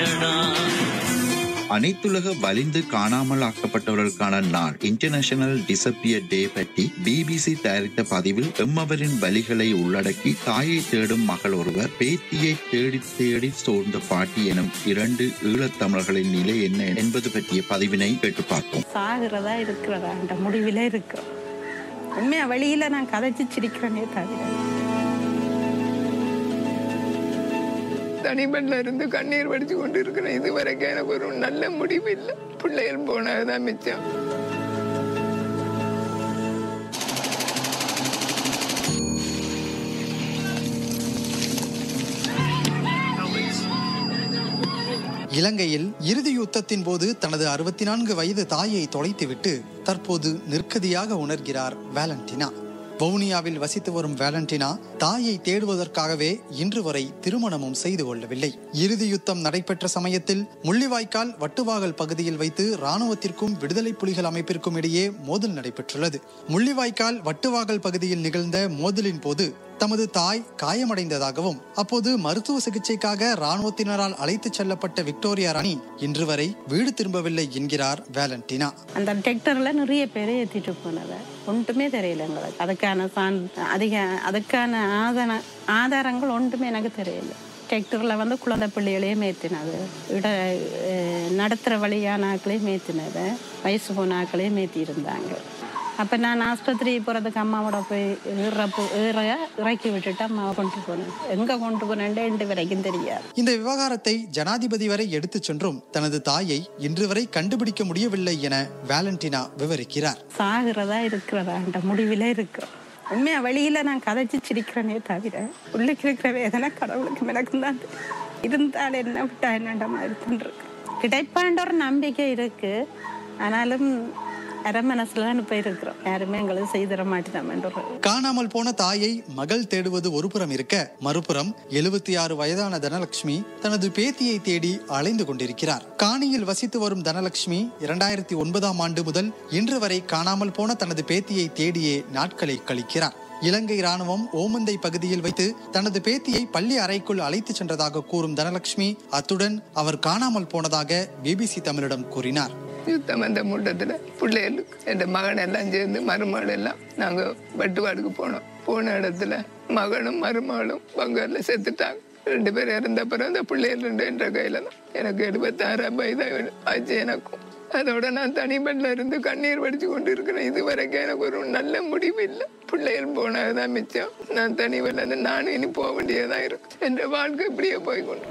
நாராயணா அனைத்துலக வலிந்து காணாமல் ஆக்கப்பட்டவர்களுக்கான நாள் இன்டர்நேஷனல் டிசப்பியர் டே பற்றி பிபிசி தயாரித்த பதிவில் எம்மவரின் வலிகளை உள்ளடக்கி தாயை தேடும் மகள் ஒருவர் பேத்தியை தேடி தேடி சோர்ந்த பாட்டி எனும் இரண்டு ஈழத்தமிழர்களின் நிலை என்ன என்பது பற்றிய பதிவினை கேட்டு பார்ப்போம் சாகிறதா இருக்கிறதா என்ற முடிவில் இருக்கிறோம் உண்மையா வழியில நான் கதைச்சு சிரிக்கிறேனே தவிர தனிபட்ல இருந்து கண்ணீர் வடிச்சு கொண்டு இருக்கிறேன் இது வரைக்கும் எனக்கு ஒரு நல்ல முடிவு இல்லை பிள்ளைகள் போனதுதான் மிச்சம் இலங்கையில் இறுதி யுத்தத்தின் போது தனது அறுபத்தி நான்கு வயது தாயை தொலைத்துவிட்டு தற்போது நிற்கதியாக உணர்கிறார் வேலண்டினா வவுனியாவில் வசித்து வரும் வேலண்டினா தாயை தேடுவதற்காகவே இன்று வரை திருமணமும் செய்து கொள்ளவில்லை இறுதி யுத்தம் நடைபெற்ற சமயத்தில் முள்ளிவாய்க்கால் வட்டுவாகல் பகுதியில் வைத்து இராணுவத்திற்கும் விடுதலை புலிகள் அமைப்பிற்கும் இடையே மோதல் நடைபெற்றுள்ளது முள்ளிவாய்க்கால் வட்டுவாகல் பகுதியில் நிகழ்ந்த மோதலின் போது தமது தாய் காயமடைந்ததாகவும் அப்போது மருத்துவ சிகிச்சைக்காக ராணுவத்தினரால் அழைத்துச் செல்லப்பட்ட விக்டோரியா ராணி இன்று வரை வீடு திரும்பவில்லை என்கிறார் வேலண்டினா அந்த டிராக்டர்ல நிறைய பேரை ஏற்றிட்டு போனவ ஒன்றுமே தெரியல எங்களுக்கு அதுக்கான சான் அதிக அதுக்கான ஆதார ஆதாரங்கள் ஒன்றுமே எனக்கு தெரியல டிராக்டரில் வந்து குழந்தை பிள்ளைகளையும் ஏற்றினது இட அஹ், நடத்துகிற வழியான ஆக்களையும் ஏற்றினது வயசு போன ஆக்களையும் ஏற்றி இருந்தாங்க அப்போ நான் ஆஸ்பத்திரி போகிறதுக்கு அம்மாவோட போய் ஏறப்போ ஏற இறக்கி விட்டுட்டு அம்மாவை கொண்டு போனேன் எங்கே கொண்டு போனேன்ட்டு இன்று வரைக்கும் தெரியாது இந்த விவகாரத்தை ஜனாதிபதி வரை எடுத்துச் சென்றும் தனது தாயை இன்று வரை கண்டுபிடிக்க முடியவில்லை என வேலண்டினா விவரிக்கிறார் சாகிறதா இருக்கிறதா என்ற முடிவில் இருக்கிறோம் உண்மையா வழியில நான் கதைச்சு சிரிக்கிறேனே தவிர உள்ளுக்கு இருக்கிற வேதனை கடவுளுக்கு எனக்கும் தான் தெரியும். இருந்தால் என்ன விட்டா என்னன்ற மாதிரி தான் இருக்கு கிடைப்பான்ற ஒரு நம்பிக்கை இருக்கு ஆனாலும் அரை மனசுல தான் இப்போ இருக்கிறோம் யாருமே எங்களுக்கு செய்திட மாட்டேன் ஒரு காணாமல் போன தாயை மகள் தேடுவது ஒருபுறம் இருக்க மறுபுறம் எழுபத்தி ஆறு வயதான தனலட்சுமி தனது பேத்தியை தேடி அலைந்து கொண்டிருக்கிறார் காணியில் வசித்து வரும் தனலட்சுமி இரண்டாயிரத்தி ஒன்பதாம் ஆண்டு முதல் இன்று வரை காணாமல் போன தனது பேத்தியை தேடியே நாட்களை கழிக்கிறார் இலங்கை ராணுவம் ஓமந்தை பகுதியில் வைத்து தனது பேத்தியை பள்ளி அறைக்குள் அழைத்துச் சென்றதாக கூறும் தனலட்சுமி அத்துடன் அவர் காணாமல் போனதாக பிபிசி தமிழிடம் கூறினார் யுத்தம் வந்த மூட்டத்தில் பிள்ளைகளுக்கு என் மகன் எல்லாம் சேர்ந்து மருமகள் எல்லாம் நாங்கள் வட்டுவாடுக்கு போனோம் போன இடத்துல மகனும் மருமகளும் பங்காரில் செத்துட்டாங்க ரெண்டு பேரும் இறந்த பிறகு அந்த பிள்ளைகள் ரெண்டு என்ற கையில தான் எனக்கு எழுபத்தாறு வயதாக ஆச்சு எனக்கும் அதோட நான் தனிபட்ல இருந்து கண்ணீர் வடிச்சு கொண்டு இருக்கிறேன் இது வரைக்கும் எனக்கு ஒரு நல்ல முடிவு இல்லை பிள்ளைகள் போனதுதான் மிச்சம் நான் தனிபட்ல இருந்து நானும் இனி போக வேண்டியதா இருக்கு என்ற வாழ்க்கை இப்படியே போய் கொண்டு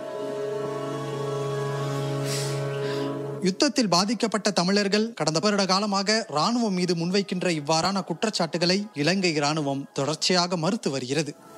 யுத்தத்தில் பாதிக்கப்பட்ட தமிழர்கள் கடந்த வருட காலமாக ராணுவம் மீது முன்வைக்கின்ற இவ்வாறான குற்றச்சாட்டுகளை இலங்கை ராணுவம் தொடர்ச்சியாக மறுத்து வருகிறது